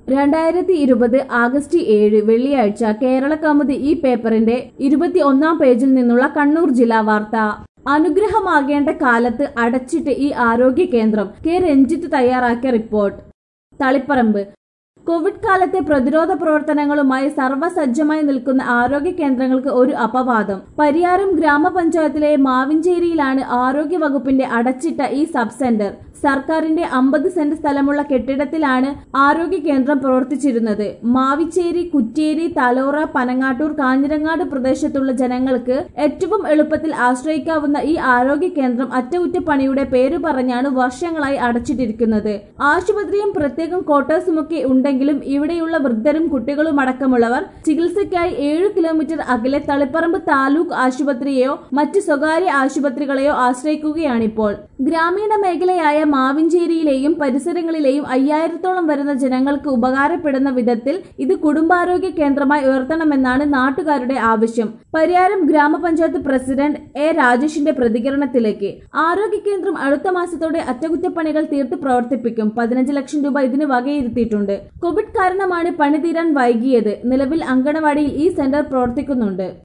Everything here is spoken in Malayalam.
രണ്ടായിരത്തി ഇരുപത് ആഗസ്റ്റ് ഏഴ് വെള്ളിയാഴ്ച കേരള കൗമുദി ഈ പേപ്പറിന്റെ ഇരുപത്തി ഒന്നാം പേജിൽ നിന്നുള്ള കണ്ണൂർ ജില്ലാ വാർത്ത അനുഗ്രഹമാകേണ്ട കാലത്ത് അടച്ചിട്ട് ഈ ആരോഗ്യ കേന്ദ്രം കെ രഞ്ജിത്ത് തയ്യാറാക്കിയ റിപ്പോർട്ട് തളിപ്പറമ്പ് കോവിഡ് കാലത്തെ പ്രതിരോധ പ്രവർത്തനങ്ങളുമായി സർവ്വസജ്ജമായി നിൽക്കുന്ന ആരോഗ്യ കേന്ദ്രങ്ങൾക്ക് ഒരു അപവാദം പരിയാരം ഗ്രാമപഞ്ചായത്തിലെ മാവിഞ്ചേരിയിലാണ് ആരോഗ്യ വകുപ്പിന്റെ അടച്ചിട്ട ഈ സബ് സെന്റർ സർക്കാരിന്റെ അമ്പത് സെന്റ് സ്ഥലമുള്ള കെട്ടിടത്തിലാണ് ആരോഗ്യ കേന്ദ്രം പ്രവർത്തിച്ചിരുന്നത് മാവിച്ചേരി കുറ്റേരി തലോറ പനങ്ങാട്ടൂർ കാഞ്ഞിരങ്ങാട് പ്രദേശത്തുള്ള ജനങ്ങൾക്ക് ഏറ്റവും എളുപ്പത്തിൽ ആശ്രയിക്കാവുന്ന ഈ ആരോഗ്യ കേന്ദ്രം അറ്റകുറ്റപ്പണിയുടെ പേരു പറഞ്ഞാണ് വർഷങ്ങളായി അടച്ചിട്ടിരിക്കുന്നത് ആശുപത്രിയും പ്രത്യേകം ക്വാർട്ടേഴ്സുമൊക്കെ ഉണ്ടെങ്കിലും ഇവിടെയുള്ള വൃദ്ധരും കുട്ടികളും അടക്കമുള്ളവർ ചികിത്സയ്ക്കായി ഏഴു കിലോമീറ്റർ അകലെ തളിപ്പറമ്പ് താലൂക്ക് ആശുപത്രിയെയോ മറ്റ് സ്വകാര്യ ആശുപത്രികളെയോ ആശ്രയിക്കുകയാണിപ്പോൾ ഗ്രാമീണ മേഖലയായ മാവിഞ്ചേരിയിലെയും പരിസരങ്ങളിലെയും അയ്യായിരത്തോളം വരുന്ന ജനങ്ങൾക്ക് ഉപകാരപ്പെടുന്ന വിധത്തിൽ ഇത് കുടുംബാരോഗ്യ കേന്ദ്രമായി ഉയർത്തണമെന്നാണ് നാട്ടുകാരുടെ ആവശ്യം പരിയാരം ഗ്രാമപഞ്ചായത്ത് പ്രസിഡന്റ് എ രാജേഷിന്റെ പ്രതികരണത്തിലേക്ക് ആരോഗ്യ കേന്ദ്രം അടുത്ത മാസത്തോടെ അറ്റകുറ്റപ്പണികൾ തീർത്ത് പ്രവർത്തിപ്പിക്കും പതിനഞ്ച് ലക്ഷം രൂപ ഇതിന് വകയിരുത്തിയിട്ടുണ്ട് കോവിഡ് കാരണമാണ് പണി തീരാൻ വൈകിയത് നിലവിൽ അങ്കണവാടിയിൽ ഈ സെന്റർ പ്രവർത്തിക്കുന്നുണ്ട്